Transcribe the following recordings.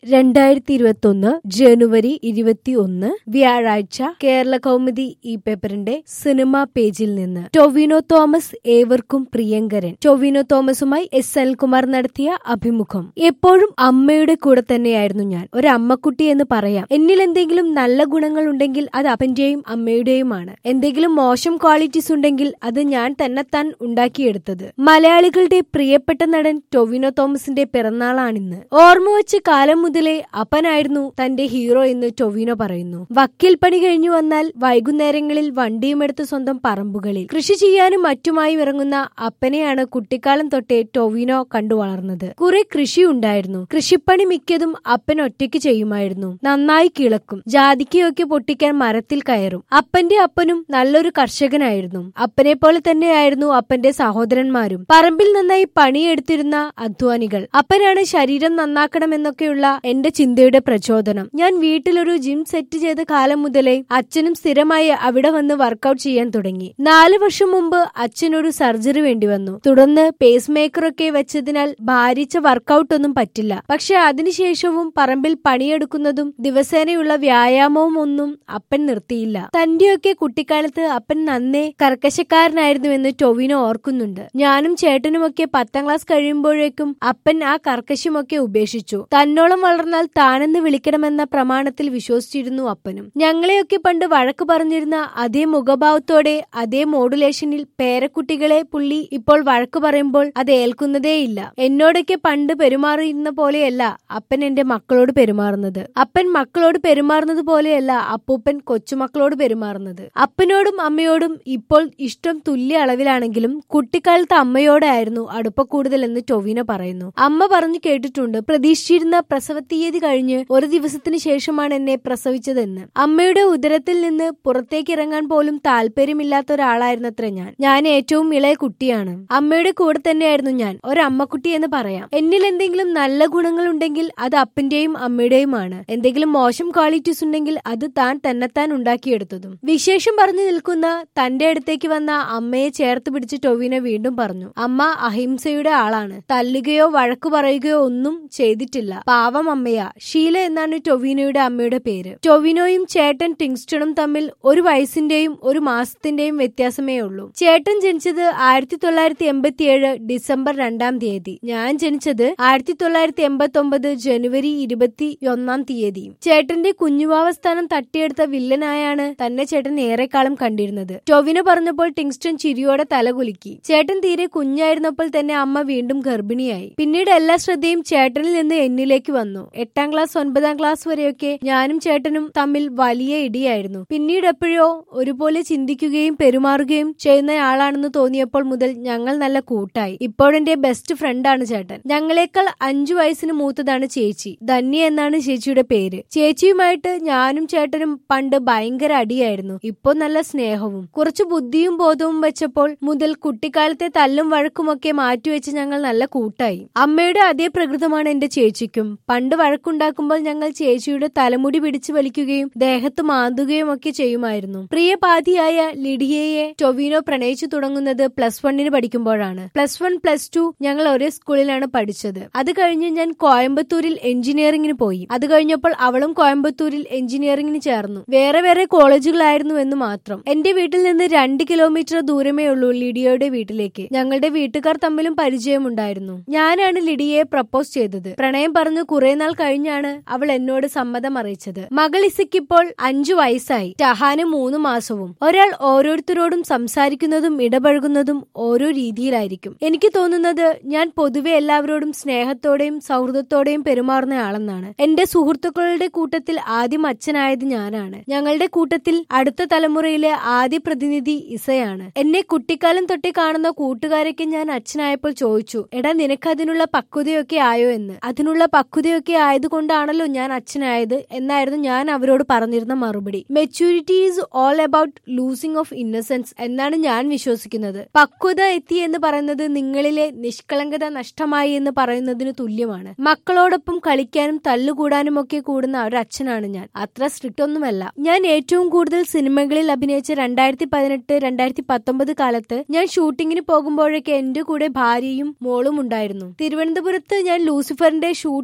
രണ്ടായിരത്തി ഇരുപത്തൊന്ന് ജനുവരി ഇരുപത്തിയൊന്ന് വ്യാഴാഴ്ച കേരള കൗമുദി ഈ പേപ്പറിന്റെ സിനിമാ പേജിൽ നിന്ന് ടൊവിനോ തോമസ് ഏവർക്കും പ്രിയങ്കരൻ ടൊവിനോ തോമസുമായി എസ് അനിൽകുമാർ നടത്തിയ അഭിമുഖം എപ്പോഴും അമ്മയുടെ കൂടെ തന്നെയായിരുന്നു ഞാൻ ഒരു അമ്മക്കുട്ടി എന്ന് പറയാം എന്നിൽ എന്തെങ്കിലും നല്ല ഗുണങ്ങൾ ഉണ്ടെങ്കിൽ അത് അപ്പന്റെയും അമ്മയുടെയുമാണ് എന്തെങ്കിലും മോശം ക്വാളിറ്റീസ് ഉണ്ടെങ്കിൽ അത് ഞാൻ തന്നെത്താൻ ഉണ്ടാക്കിയെടുത്തത് മലയാളികളുടെ പ്രിയപ്പെട്ട നടൻ ടൊവിനോ തോമസിന്റെ പിറന്നാളാണിന്ന് ഓർമ്മ വെച്ച് കാലം മുതലേ അപ്പനായിരുന്നു തന്റെ ഹീറോ എന്ന് ടൊവിനോ പറയുന്നു വക്കീൽ പണി കഴിഞ്ഞു വന്നാൽ വൈകുന്നേരങ്ങളിൽ വണ്ടിയുമെടുത്ത് സ്വന്തം പറമ്പുകളിൽ കൃഷി ചെയ്യാനും മറ്റുമായി ഇറങ്ങുന്ന അപ്പനെയാണ് കുട്ടിക്കാലം തൊട്ടേ ടൊവിനോ കണ്ടു വളർന്നത് കുറെ കൃഷി ഉണ്ടായിരുന്നു കൃഷിപ്പണി മിക്കതും അപ്പൻ ഒറ്റയ്ക്ക് ചെയ്യുമായിരുന്നു നന്നായി കിളക്കും ജാതിക്കയൊക്കെ പൊട്ടിക്കാൻ മരത്തിൽ കയറും അപ്പന്റെ അപ്പനും നല്ലൊരു കർഷകനായിരുന്നു അപ്പനെ പോലെ തന്നെയായിരുന്നു അപ്പന്റെ സഹോദരന്മാരും പറമ്പിൽ നന്നായി പണിയെടുത്തിരുന്ന അധ്വാനികൾ അപ്പനാണ് ശരീരം നന്നാക്കണമെന്നൊക്കെയുള്ള എന്റെ ചിന്തയുടെ പ്രചോദനം ഞാൻ വീട്ടിലൊരു ജിം സെറ്റ് ചെയ്ത കാലം മുതലേ അച്ഛനും സ്ഥിരമായി അവിടെ വന്ന് വർക്കൗട്ട് ചെയ്യാൻ തുടങ്ങി നാല് വർഷം മുമ്പ് അച്ഛനൊരു സർജറി വേണ്ടി വന്നു തുടർന്ന് പേസ് മേക്കറൊക്കെ വെച്ചതിനാൽ ഭാരിച്ച വർക്കൗട്ട് ഒന്നും പറ്റില്ല പക്ഷെ അതിനുശേഷവും പറമ്പിൽ പണിയെടുക്കുന്നതും ദിവസേനയുള്ള വ്യായാമവും ഒന്നും അപ്പൻ നിർത്തിയില്ല തന്റെയൊക്കെ കുട്ടിക്കാലത്ത് അപ്പൻ നന്നേ കർക്കശക്കാരനായിരുന്നുവെന്ന് ടൊവിനോ ഓർക്കുന്നുണ്ട് ഞാനും ചേട്ടനുമൊക്കെ പത്താം ക്ലാസ് കഴിയുമ്പോഴേക്കും അപ്പൻ ആ കർക്കശമൊക്കെ ഉപേക്ഷിച്ചു തന്നോളം വളർന്നാൽ താനെന്ന് വിളിക്കണമെന്ന പ്രമാണത്തിൽ വിശ്വസിച്ചിരുന്നു അപ്പനും ഞങ്ങളെയൊക്കെ പണ്ട് വഴക്ക് പറഞ്ഞിരുന്ന അതേ മുഖഭാവത്തോടെ അതേ മോഡുലേഷനിൽ പേരക്കുട്ടികളെ പുള്ളി ഇപ്പോൾ വഴക്ക് പറയുമ്പോൾ അത് ഏൽക്കുന്നതേയില്ല എന്നോടൊക്കെ പണ്ട് പെരുമാറിയിരുന്ന പോലെയല്ല അപ്പൻ എന്റെ മക്കളോട് പെരുമാറുന്നത് അപ്പൻ മക്കളോട് പെരുമാറുന്നത് പോലെയല്ല അപ്പൂപ്പൻ കൊച്ചുമക്കളോട് പെരുമാറുന്നത് അപ്പനോടും അമ്മയോടും ഇപ്പോൾ ഇഷ്ടം തുല്യ അളവിലാണെങ്കിലും കുട്ടിക്കാലത്ത് അമ്മയോടായിരുന്നു അടുപ്പക്കൂടുതൽ എന്ന് ടൊവിനോ പറയുന്നു അമ്മ പറഞ്ഞു കേട്ടിട്ടുണ്ട് പ്രതീക്ഷിച്ചിരുന്ന പ്രസവ തീയതി കഴിഞ്ഞ് ഒരു ദിവസത്തിന് ശേഷമാണ് എന്നെ പ്രസവിച്ചതെന്ന് അമ്മയുടെ ഉദരത്തിൽ നിന്ന് പുറത്തേക്ക് ഇറങ്ങാൻ പോലും താല്പര്യമില്ലാത്ത ഒരാളായിരുന്നത്ര ഞാൻ ഞാൻ ഏറ്റവും ഇളയ കുട്ടിയാണ് അമ്മയുടെ കൂടെ തന്നെയായിരുന്നു ഞാൻ ഒരമ്മക്കുട്ടി എന്ന് പറയാം എന്നിൽ എന്തെങ്കിലും നല്ല ഗുണങ്ങൾ ഉണ്ടെങ്കിൽ അത് അപ്പന്റെയും അമ്മയുടെയുമാണ് എന്തെങ്കിലും മോശം ക്വാളിറ്റീസ് ഉണ്ടെങ്കിൽ അത് താൻ തന്നെത്താൻ ഉണ്ടാക്കിയെടുത്തതും വിശേഷം പറഞ്ഞു നിൽക്കുന്ന തന്റെ അടുത്തേക്ക് വന്ന അമ്മയെ ചേർത്ത് പിടിച്ച് ടൊവിനോ വീണ്ടും പറഞ്ഞു അമ്മ അഹിംസയുടെ ആളാണ് തല്ലുകയോ വഴക്കു പറയുകയോ ഒന്നും ചെയ്തിട്ടില്ല പാവം അമ്മയാ ഷീല എന്നാണ് ടൊവിനോയുടെ അമ്മയുടെ പേര് ടൊവിനോയും ചേട്ടൻ ടിങ്സ്റ്റണും തമ്മിൽ ഒരു വയസ്സിന്റെയും ഒരു മാസത്തിന്റെയും വ്യത്യാസമേ ഉള്ളൂ ചേട്ടൻ ജനിച്ചത് ആയിരത്തി തൊള്ളായിരത്തി എൺപത്തിയേഴ് ഡിസംബർ രണ്ടാം തീയതി ഞാൻ ജനിച്ചത് ആയിരത്തി തൊള്ളായിരത്തി എൺപത്തി ഒമ്പത് ജനുവരി ഇരുപത്തി ഒന്നാം തീയതി ചേട്ടന്റെ കുഞ്ഞുവാവസ്ഥാനം തട്ടിയെടുത്ത വില്ലനായാണ് തന്നെ ചേട്ടൻ ഏറെക്കാലം കണ്ടിരുന്നത് ടൊവിനോ പറഞ്ഞപ്പോൾ ടിങ്സ്റ്റൺ ചിരിയോടെ തലകുലുക്കി ചേട്ടൻ തീരെ കുഞ്ഞായിരുന്നപ്പോൾ തന്നെ അമ്മ വീണ്ടും ഗർഭിണിയായി പിന്നീട് എല്ലാ ശ്രദ്ധയും ചേട്ടനിൽ നിന്ന് എന്നിലേക്ക് വന്നു എട്ടാം ക്ലാസ് ഒൻപതാം ക്ലാസ് വരെയൊക്കെ ഞാനും ചേട്ടനും തമ്മിൽ വലിയ ഇടിയായിരുന്നു പിന്നീട് എപ്പോഴോ ഒരുപോലെ ചിന്തിക്കുകയും പെരുമാറുകയും ചെയ്യുന്നയാളാണെന്ന് തോന്നിയപ്പോൾ മുതൽ ഞങ്ങൾ നല്ല കൂട്ടായി ഇപ്പോഴെന്റെ ബെസ്റ്റ് ഫ്രണ്ടാണ് ചേട്ടൻ ഞങ്ങളെക്കാൾ അഞ്ചു വയസ്സിന് മൂത്തതാണ് ചേച്ചി ധന്യ എന്നാണ് ചേച്ചിയുടെ പേര് ചേച്ചിയുമായിട്ട് ഞാനും ചേട്ടനും പണ്ട് ഭയങ്കര അടിയായിരുന്നു ഇപ്പോ നല്ല സ്നേഹവും കുറച്ച് ബുദ്ധിയും ബോധവും വെച്ചപ്പോൾ മുതൽ കുട്ടിക്കാലത്തെ തല്ലും വഴക്കുമൊക്കെ മാറ്റിവെച്ച് ഞങ്ങൾ നല്ല കൂട്ടായി അമ്മയുടെ അതേ പ്രകൃതമാണ് എന്റെ ചേച്ചിക്കും പണ്ട് വഴക്കുണ്ടാക്കുമ്പോൾ ഞങ്ങൾ ചേച്ചിയുടെ തലമുടി പിടിച്ചു വലിക്കുകയും ദേഹത്ത് മാന്തുകയും ഒക്കെ ചെയ്യുമായിരുന്നു പ്രിയപാതിയായ ലിഡിയയെ ടൊവിനോ പ്രണയിച്ചു തുടങ്ങുന്നത് പ്ലസ് വണ്ണിന് പഠിക്കുമ്പോഴാണ് പ്ലസ് വൺ പ്ലസ് ടു ഞങ്ങൾ ഒരേ സ്കൂളിലാണ് പഠിച്ചത് അത് കഴിഞ്ഞ് ഞാൻ കോയമ്പത്തൂരിൽ എഞ്ചിനീയറിംഗിന് പോയി അത് കഴിഞ്ഞപ്പോൾ അവളും കോയമ്പത്തൂരിൽ എഞ്ചിനീയറിംഗിന് ചേർന്നു വേറെ വേറെ കോളേജുകളായിരുന്നു എന്ന് മാത്രം എന്റെ വീട്ടിൽ നിന്ന് രണ്ട് കിലോമീറ്റർ ദൂരമേ ഉള്ളൂ ലിഡിയയുടെ വീട്ടിലേക്ക് ഞങ്ങളുടെ വീട്ടുകാർ തമ്മിലും പരിചയമുണ്ടായിരുന്നു ഞാനാണ് ലിഡിയയെ പ്രപ്പോസ് ചെയ്തത് പ്രണയം പറഞ്ഞു കുറെ നാൾ കഴിഞ്ഞാണ് അവൾ എന്നോട് സമ്മതം അറിയിച്ചത് മകൾ ഇസയ്ക്കിപ്പോൾ അഞ്ചു വയസ്സായി ടഹാന് മൂന്ന് മാസവും ഒരാൾ ഓരോരുത്തരോടും സംസാരിക്കുന്നതും ഇടപഴകുന്നതും ഓരോ രീതിയിലായിരിക്കും എനിക്ക് തോന്നുന്നത് ഞാൻ പൊതുവെ എല്ലാവരോടും സ്നേഹത്തോടെയും സൗഹൃദത്തോടെയും പെരുമാറുന്ന ആളെന്നാണ് എന്റെ സുഹൃത്തുക്കളുടെ കൂട്ടത്തിൽ ആദ്യം അച്ഛനായത് ഞാനാണ് ഞങ്ങളുടെ കൂട്ടത്തിൽ അടുത്ത തലമുറയിലെ ആദ്യ പ്രതിനിധി ഇസയാണ് എന്നെ കുട്ടിക്കാലം തൊട്ടേ കാണുന്ന കൂട്ടുകാരൊക്കെ ഞാൻ അച്ഛനായപ്പോൾ ചോദിച്ചു എടാ നിനക്ക് അതിനുള്ള പക്വതയൊക്കെ ആയോ എന്ന് അതിനുള്ള പക്വതയൊക്കെ ആയതുകൊണ്ടാണല്ലോ ഞാൻ അച്ഛനായത് എന്നായിരുന്നു ഞാൻ അവരോട് പറഞ്ഞിരുന്ന മറുപടി maturity is all about losing of innocence എന്നാണ് ഞാൻ വിശ്വസിക്കുന്നത് പക്വത എത്തി എന്ന് പറയുന്നത് നിങ്ങളിലെ നിഷ്കളങ്കത നഷ്ടമായി എന്ന് പറയുന്നതിന് തുല്യമാണ് മക്കളോടൊപ്പം കളിക്കാനും തല്ലുകൂടാനും ഒക്കെ കൂടുന്ന ഒരു അച്ഛനാണ് ഞാൻ അത്ര സ്ട്രിക്റ്റ് ഒന്നുമല്ല ഞാൻ ഏറ്റവും കൂടുതൽ സിനിമകളിൽ അഭിനയിച്ച രണ്ടായിരത്തി പതിനെട്ട് രണ്ടായിരത്തി പത്തൊമ്പത് കാലത്ത് ഞാൻ ഷൂട്ടിങ്ങിന് പോകുമ്പോഴൊക്കെ എന്റെ കൂടെ ഭാര്യയും മോളും ഉണ്ടായിരുന്നു തിരുവനന്തപുരത്ത് ഞാൻ ലൂസിഫറിന്റെ ഷൂട്ടിങ്ങിന്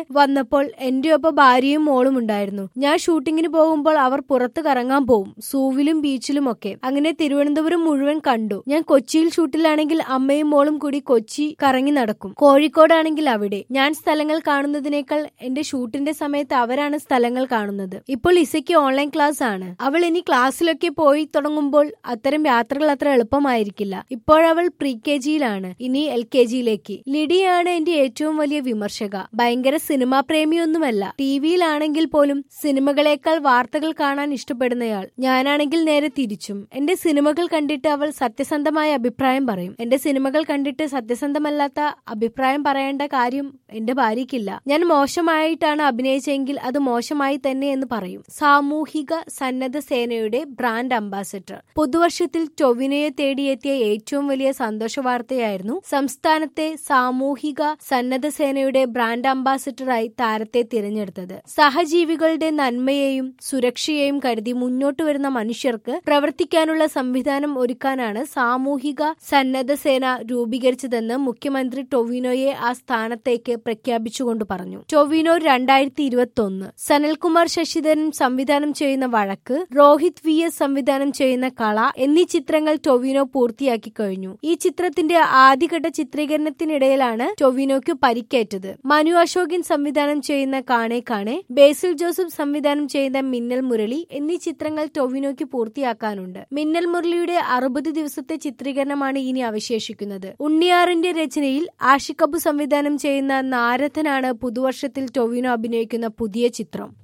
വന്നപ്പോൾ എന്റെ ഒപ്പം ഭാര്യയും മോളും ഉണ്ടായിരുന്നു ഞാൻ ഷൂട്ടിങ്ങിന് പോകുമ്പോൾ അവർ പുറത്ത് കറങ്ങാൻ പോവും സൂവിലും ബീച്ചിലും ഒക്കെ അങ്ങനെ തിരുവനന്തപുരം മുഴുവൻ കണ്ടു ഞാൻ കൊച്ചിയിൽ ഷൂട്ടിലാണെങ്കിൽ അമ്മയും മോളും കൂടി കൊച്ചി കറങ്ങി നടക്കും കോഴിക്കോടാണെങ്കിൽ അവിടെ ഞാൻ സ്ഥലങ്ങൾ കാണുന്നതിനേക്കാൾ എന്റെ ഷൂട്ടിന്റെ സമയത്ത് അവരാണ് സ്ഥലങ്ങൾ കാണുന്നത് ഇപ്പോൾ ഇസയ്ക്ക് ഓൺലൈൻ ക്ലാസ് ആണ് അവൾ ഇനി ക്ലാസ്സിലൊക്കെ പോയി തുടങ്ങുമ്പോൾ അത്തരം യാത്രകൾ അത്ര എളുപ്പമായിരിക്കില്ല ഇപ്പോഴവൾ പ്രീ കെ ജിയിലാണ് ഇനി എൽ കെ ജിയിലേക്ക് ലിഡിയാണ് എന്റെ ഏറ്റവും വലിയ വിമർശക ഭയങ്കര സിനിമാ പ്രേമിയൊന്നുമല്ല ടി വിയിലാണെങ്കിൽ പോലും സിനിമകളേക്കാൾ വാർത്തകൾ കാണാൻ ഇഷ്ടപ്പെടുന്നയാൾ ഞാനാണെങ്കിൽ നേരെ തിരിച്ചും എന്റെ സിനിമകൾ കണ്ടിട്ട് അവൾ സത്യസന്ധമായ അഭിപ്രായം പറയും എന്റെ സിനിമകൾ കണ്ടിട്ട് സത്യസന്ധമല്ലാത്ത അഭിപ്രായം പറയേണ്ട കാര്യം എന്റെ ഭാര്യയ്ക്കില്ല ഞാൻ മോശമായിട്ടാണ് അഭിനയിച്ചെങ്കിൽ അത് മോശമായി തന്നെ എന്ന് പറയും സാമൂഹിക സന്നദ്ധ സേനയുടെ ബ്രാൻഡ് അംബാസഡർ പുതുവർഷത്തിൽ ടൊവിനോയെ തേടിയെത്തിയ ഏറ്റവും വലിയ സന്തോഷ വാർത്തയായിരുന്നു സംസ്ഥാനത്തെ സാമൂഹിക സന്നദ്ധ സേനയുടെ ബ്രാൻഡ് അംബാസഡറായി താരത്തെ തിരഞ്ഞെടുത്തത് സഹജീവികളുടെ നന്മയെയും സുരക്ഷയെയും കരുതി മുന്നോട്ട് വരുന്ന മനുഷ്യർക്ക് പ്രവർത്തിക്കാനുള്ള സംവിധാനം ഒരുക്കാനാണ് സാമൂഹിക സന്നദ്ധ സേന രൂപീകരിച്ചതെന്ന് മുഖ്യമന്ത്രി ടൊവിനോയെ ആ സ്ഥാനത്തേക്ക് പ്രഖ്യാപിച്ചുകൊണ്ട് പറഞ്ഞു ടൊവിനോ രണ്ടായിരത്തി ഇരുപത്തി ഒന്ന് സനൽകുമാർ ശശിധരൻ സംവിധാനം ചെയ്യുന്ന വഴക്ക് രോഹിത് വി എസ് സംവിധാനം ചെയ്യുന്ന കള എന്നീ ചിത്രങ്ങൾ ടൊവിനോ പൂർത്തിയാക്കി കഴിഞ്ഞു ഈ ചിത്രത്തിന്റെ ആദ്യഘട്ട ചിത്രീകരണത്തിനിടയിലാണ് ടൊവിനോയ്ക്ക് പരിക്കേറ്റത് മനു അശോകൻ സംവിധാനം ചെയ്യുന്ന കാണേ കാണേ ബേസിൽ ജോസഫ് സംവിധാനം ചെയ്യുന്ന മിന്നൽ മുരളി എന്നീ ചിത്രങ്ങൾ ടൊവിനോയ്ക്ക് പൂർത്തിയാക്കാനുണ്ട് മിന്നൽ മുരളിയുടെ അറുപത് ദിവസത്തെ ചിത്രീകരണമാണ് ഇനി അവശേഷിക്കുന്നത് ഉണ്ണിയാറിന്റെ രചനയിൽ ആഷിഖ് അബു സംവിധാനം ചെയ്യുന്ന നാരദനാണ് പുതുവർഷത്തിൽ ടൊവിനോ അഭിനയിക്കുന്ന പുതിയ ചിത്രം